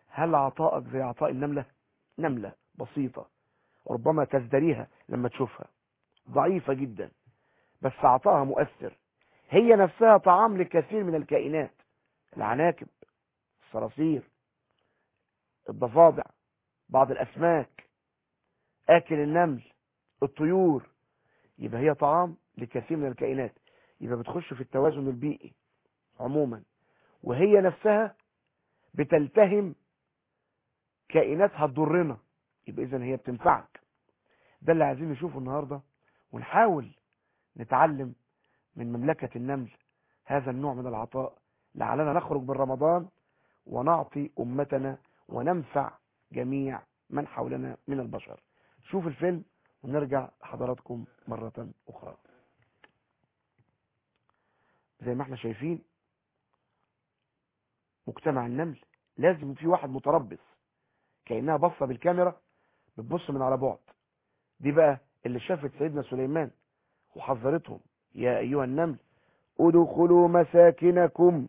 هل عطائك زي عطاء النملة نملة بسيطة ربما تزدريها لما تشوفها ضعيفة جدا بس عطائها مؤثر هي نفسها طعام لكثير من الكائنات العناكب الصراصير الضفادع بعض الأسماك آكل النمل الطيور يبقى هي طعام لكثير من الكائنات يبقى بتخش في التوازن البيئي عموما وهي نفسها بتلتهم كائنات هتضرنا يبقى اذا هي بتنفعك ده اللي عايزين نشوفه النهارده ونحاول نتعلم من مملكة النمل هذا النوع من العطاء لعلنا نخرج من رمضان ونعطي أمتنا وننفع جميع من حولنا من البشر شوف الفيلم ونرجع لحضراتكم مرة أخرى زي ما احنا شايفين مجتمع النمل لازم في واحد متربص كأنها بصة بالكاميرا بتبص من على بعد دي بقى اللي شافت سيدنا سليمان وحذرتهم يا أيها النمل ادخلوا مساكنكم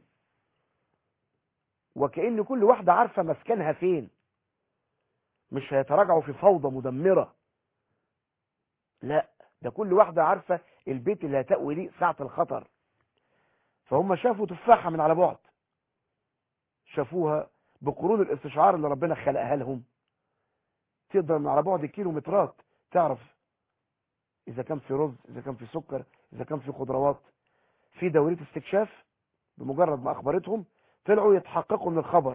وكأن كل واحدة عارفة مسكنها فين مش هيتراجعوا في فوضى مدمرة لا ده كل واحدة عارفة البيت اللي هتأوي ليه ساعة الخطر فهم شافوا تفاحة من على بعد شافوها بقرون الاستشعار اللي ربنا خلقها لهم تقدر من على بعد كيلومترات تعرف اذا كان في رز اذا كان في سكر اذا كان في خضروات في دورية استكشاف بمجرد ما اخبرتهم طلعوا يتحققوا من الخبر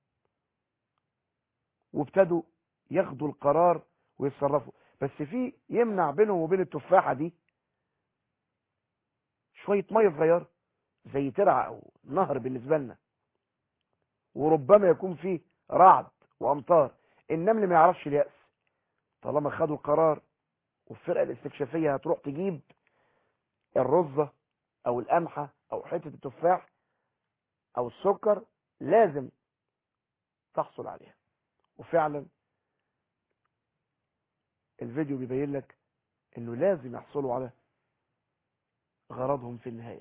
وابتدوا ياخدوا القرار ويتصرفوا بس في يمنع بينهم وبين التفاحة دي شوية مية صغيرة زي ترعة او نهر بالنسبة لنا وربما يكون فيه رعد وامطار النمل ما يعرفش اليأس طالما خدوا القرار والفرقة الاستكشافية هتروح تجيب الرزة او القمحة او حتة التفاح او السكر لازم تحصل عليها وفعلا الفيديو بيبين لك انه لازم يحصلوا على غرضهم في النهاية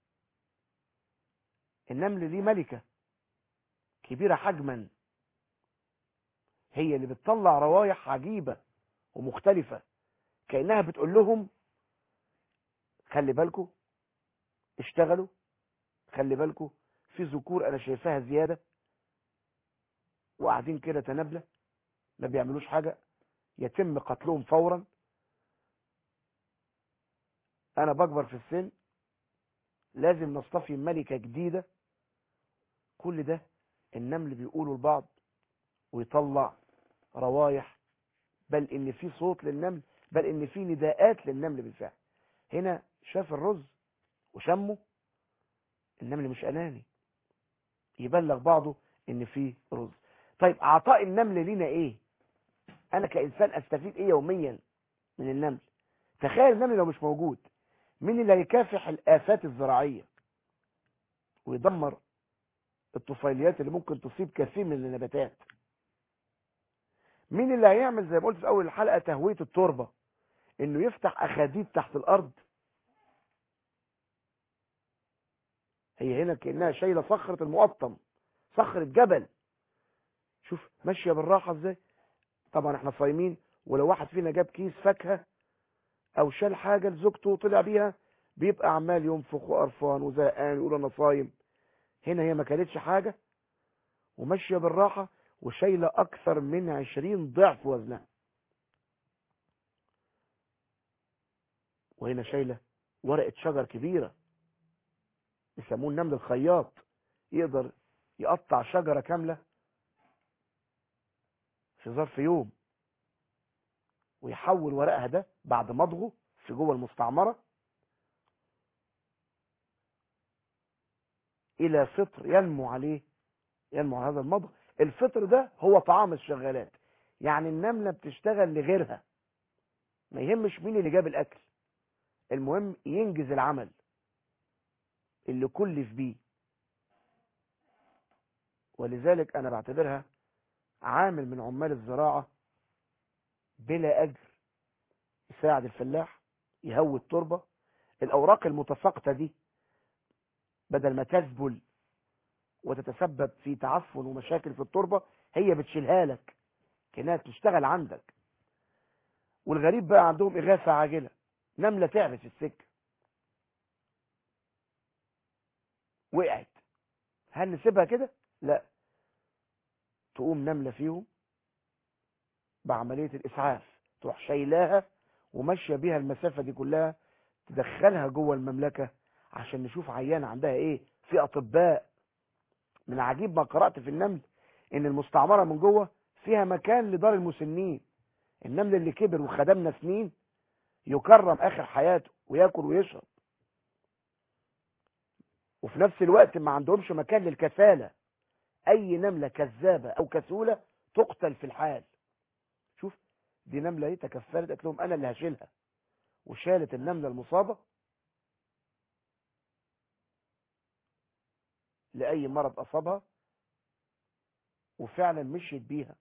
النمل دي ملكة كبيرة حجما هي اللي بتطلع روايح عجيبة ومختلفة كأنها بتقول لهم خلي بالكم اشتغلوا خلي بالكم في ذكور انا شايفاها زيادة وقاعدين كده تنابلة ما بيعملوش حاجة يتم قتلهم فورا انا بكبر في السن لازم نصطفي ملكة جديدة كل ده النمل بيقولوا لبعض ويطلع روايح بل ان في صوت للنمل بل ان في نداءات للنمل بالفعل هنا شاف الرز وشمه النمل مش اناني يبلغ بعضه ان في رز طيب عطاء النمل لينا ايه انا كانسان استفيد ايه يوميا من النمل تخيل النمل لو مش موجود مين اللي هيكافح الافات الزراعيه ويدمر الطفيليات اللي ممكن تصيب كثير من النباتات مين اللي هيعمل زي ما قلت في اول الحلقه تهويه التربه انه يفتح اخاديد تحت الارض هي هنا كانها شايله صخره المقطم صخره جبل شوف ماشيه بالراحه ازاي طبعا احنا صايمين ولو واحد فينا جاب كيس فاكهه او شال حاجه لزوجته وطلع بيها بيبقى عمال ينفخ وقرفان وزهقان ويقول انا صايم هنا هي ما كانتش حاجه وماشيه بالراحه وشايله اكثر من عشرين ضعف وزنها وهنا شايله ورقه شجر كبيره يسموه النمل الخياط يقدر يقطع شجره كامله في ظرف يوم ويحول ورقها ده بعد مضغه في جوه المستعمره الى فطر ينمو عليه ينمو على هذا المضغ الفطر ده هو طعام الشغالات يعني النملة بتشتغل لغيرها ما يهمش مين اللي جاب الاكل المهم ينجز العمل اللي كلف بيه ولذلك انا بعتبرها عامل من عمال الزراعة بلا اجر يساعد الفلاح يهوي التربة الاوراق المتساقطة دي بدل ما تذبل وتتسبب في تعفن ومشاكل في التربة هي بتشيلها لك كأنها بتشتغل عندك والغريب بقى عندهم إغاثة عاجلة نملة تعبت في السكة وقعت هل نسيبها كده لا تقوم نملة فيهم بعملية الإسعاف تروح شايلاها وماشية بيها المسافة دي كلها تدخلها جوه المملكة عشان نشوف عيان عندها ايه في اطباء من عجيب ما قرأت في النمل ان المستعمرة من جوه فيها مكان لدار المسنين النمل اللي كبر وخدمنا سنين يكرم اخر حياته وياكل ويشرب وفي نفس الوقت ما عندهمش مكان للكسالة اي نملة كذابة او كسولة تقتل في الحال شوف دي نملة ايه تكفلت قالت لهم انا اللي هشيلها وشالت النملة المصابة لأي مرض أصابها وفعلا مشيت بيها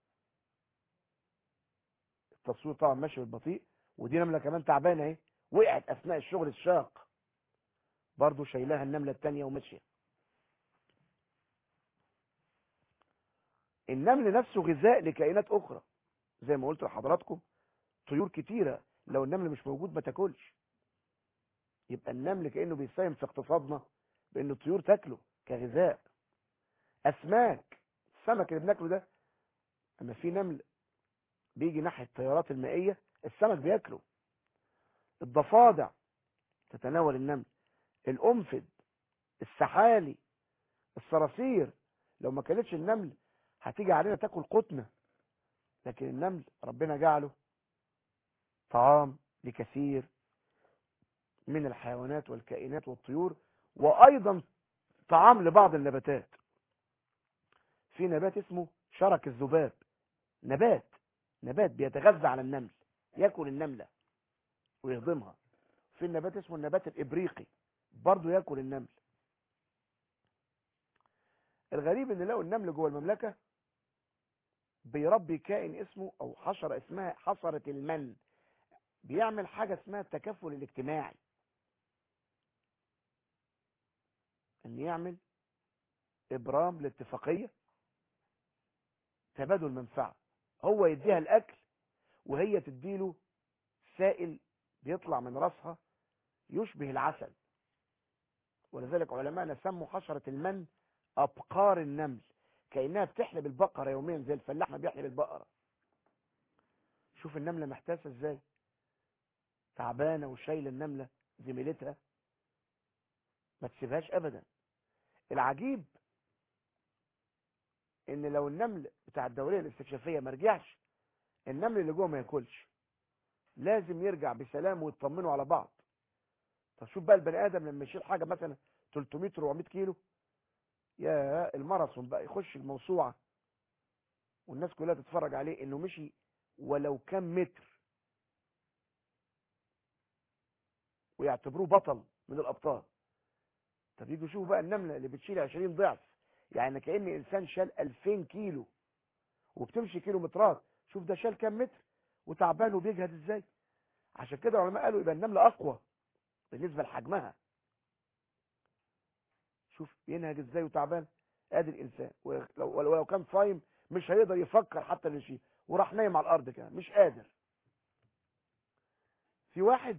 التصوير طبعا ماشي بالبطيء ودي نملة كمان تعبانة اهي وقعت أثناء الشغل الشاق برضو شايلاها النملة التانية وماشية النمل نفسه غذاء لكائنات أخرى زي ما قلت لحضراتكم طيور كتيرة لو النمل مش موجود ما تاكلش يبقى النمل كأنه بيساهم في اقتصادنا بأن الطيور تاكله كغذاء أسماك السمك اللي بناكله ده أما في نمل بيجي ناحية التيارات المائية السمك بياكله الضفادع تتناول النمل الأنفد السحالي الصراصير لو ما كانتش النمل هتيجي علينا تاكل قطنة لكن النمل ربنا جعله طعام لكثير من الحيوانات والكائنات والطيور وأيضا طعام لبعض النباتات في نبات اسمه شرك الذباب نبات نبات بيتغذى على النمل ياكل النملة ويهضمها في النبات اسمه النبات الإبريقي برضه ياكل النمل الغريب ان لقوا النمل جوه المملكة بيربي كائن اسمه او حشرة اسمها حشرة المن بيعمل حاجة اسمها التكافل الاجتماعي ان يعمل ابرام لاتفاقية تبادل منفعة هو يديها الاكل وهي تديله سائل بيطلع من راسها يشبه العسل ولذلك علماءنا سموا حشرة المن ابقار النمل كأنها بتحلب البقرة يوميا زي الفلاح ما بيحلب البقرة شوف النملة محتاسة ازاي تعبانة وشايلة النملة زميلتها ما تسيبهاش ابدا العجيب ان لو النمل بتاع الدورية الاستكشافية ما رجعش النمل اللي جوه ما ياكلش لازم يرجع بسلام ويطمنوا على بعض طب شوف بقى البني ادم لما يشيل حاجة مثلا 300 400 كيلو يا الماراثون بقى يخش الموسوعة والناس كلها تتفرج عليه انه مشي ولو كم متر ويعتبروه بطل من الابطال طب يجوا يشوفوا بقى النملة اللي بتشيل 20 ضعف يعني كأن انسان شال 2000 كيلو وبتمشي كيلو مترات شوف ده شال كام متر وتعبان وبيجهد ازاي عشان كده العلماء قالوا يبقى النملة اقوى بالنسبة لحجمها شوف ينهج ازاي وتعبان ادي الانسان ولو, ولو كان صايم مش هيقدر يفكر حتى اللي يشيل وراح نايم على الارض كمان مش قادر في واحد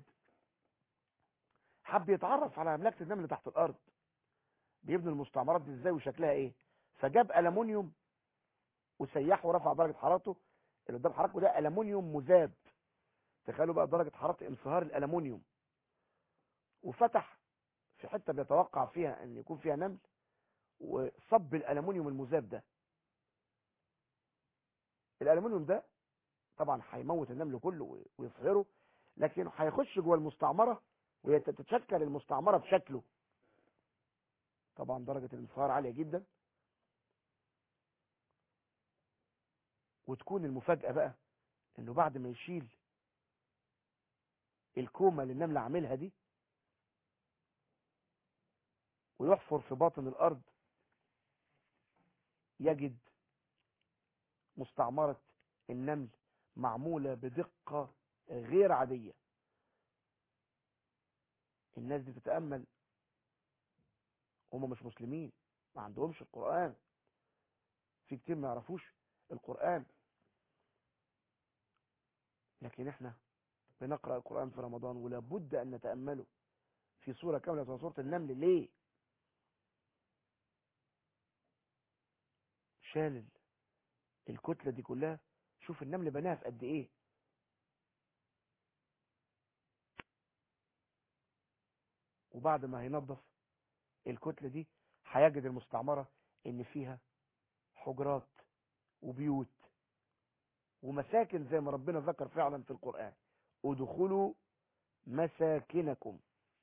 حب يتعرف على مملكه النمل تحت الارض بيبني المستعمرات دي ازاي وشكلها ايه فجاب الومنيوم وسيحه ورفع درجه حرارته اللي قدام حضراتكم ده الومنيوم مذاب تخيلوا بقى درجه حراره انصهار الالومنيوم وفتح في حته بيتوقع فيها ان يكون فيها نمل وصب الالومنيوم المذاب ده الالومنيوم ده طبعا هيموت النمل كله ويصهره لكن هيخش جوه المستعمره ويتشكل المستعمره بشكله طبعا درجه الانصهار عاليه جدا وتكون المفاجاه بقى انه بعد ما يشيل الكومه اللي النمله عاملها دي ويحفر في باطن الارض يجد مستعمرة النمل معمولة بدقة غير عادية الناس دي تتأمل هم مش مسلمين ما عندهمش القرآن في كتير ما يعرفوش القرآن لكن احنا بنقرأ القرآن في رمضان ولا بد أن نتأمله في سورة كاملة زي سورة النمل ليه شال الكتلة دي كلها شوف النمل بناها في قد ايه وبعد ما هينظف الكتلة دي هيجد المستعمرة ان فيها حجرات وبيوت ومساكن زي ما ربنا ذكر فعلا في القرآن ادخلوا مساكنكم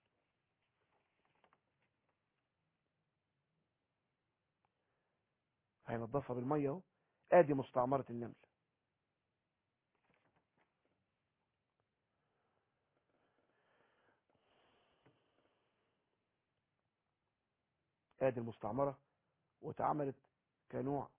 هينضفها بالمية اهو ادي مستعمرة النمل ادي المستعمرة واتعملت كنوع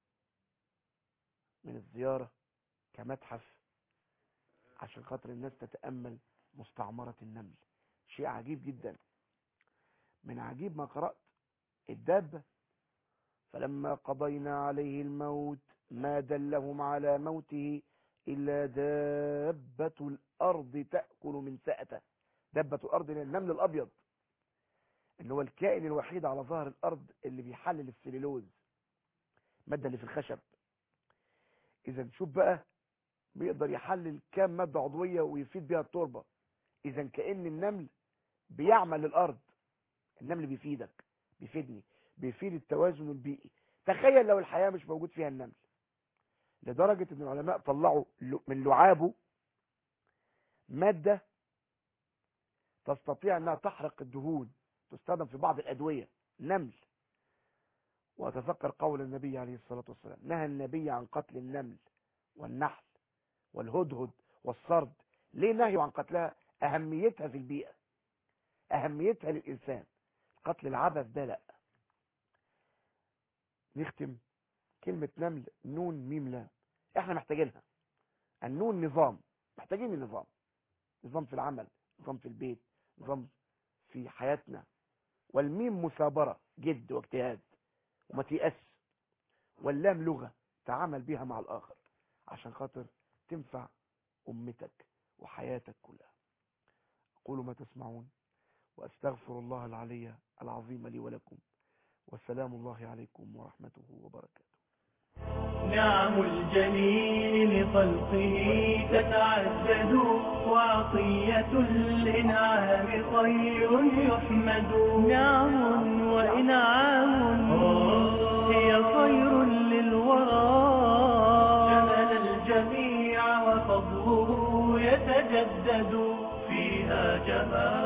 من الزيارة كمتحف عشان خاطر الناس تتأمل مستعمرة النمل شيء عجيب جدا من عجيب ما قرأت الدابة فلما قضينا عليه الموت ما دلهم على موته إلا دابة الأرض تأكل من سأته دابة الأرض النمل الأبيض اللي هو الكائن الوحيد على ظهر الأرض اللي بيحلل السليلوز المادة اللي في الخشب إذا شوف بقى بيقدر يحلل كام مادة عضوية ويفيد بيها التربة إذا كأن النمل بيعمل للأرض النمل بيفيدك بيفيدني بيفيد التوازن البيئي تخيل لو الحياة مش موجود فيها النمل لدرجة ان العلماء طلعوا من لعابه مادة تستطيع انها تحرق الدهون تستخدم في بعض الادوية نمل واتذكر قول النبي عليه الصلاة والسلام نهى النبي عن قتل النمل والنحل والهدهد والصرد ليه نهي عن قتلها اهميتها في البيئة اهميتها للانسان قتل العبث ده لا نختم كلمة نمل نون ميم لام احنا محتاجينها النون نظام محتاجين النظام نظام في العمل نظام في البيت نظام في حياتنا والميم مثابرة جد واجتهاد وما تيأس واللام لغة تعامل بها مع الآخر عشان خاطر تنفع أمتك وحياتك كلها أقول ما تسمعون وأستغفر الله العلي العظيم لي ولكم والسلام الله عليكم ورحمته وبركاته نعم الجليل لخلقه تتعدد وعطية الإنعام خير يحمد نعم وإنعام هي خير للورى شمل الجميع وفضله يتجدد فيها جمال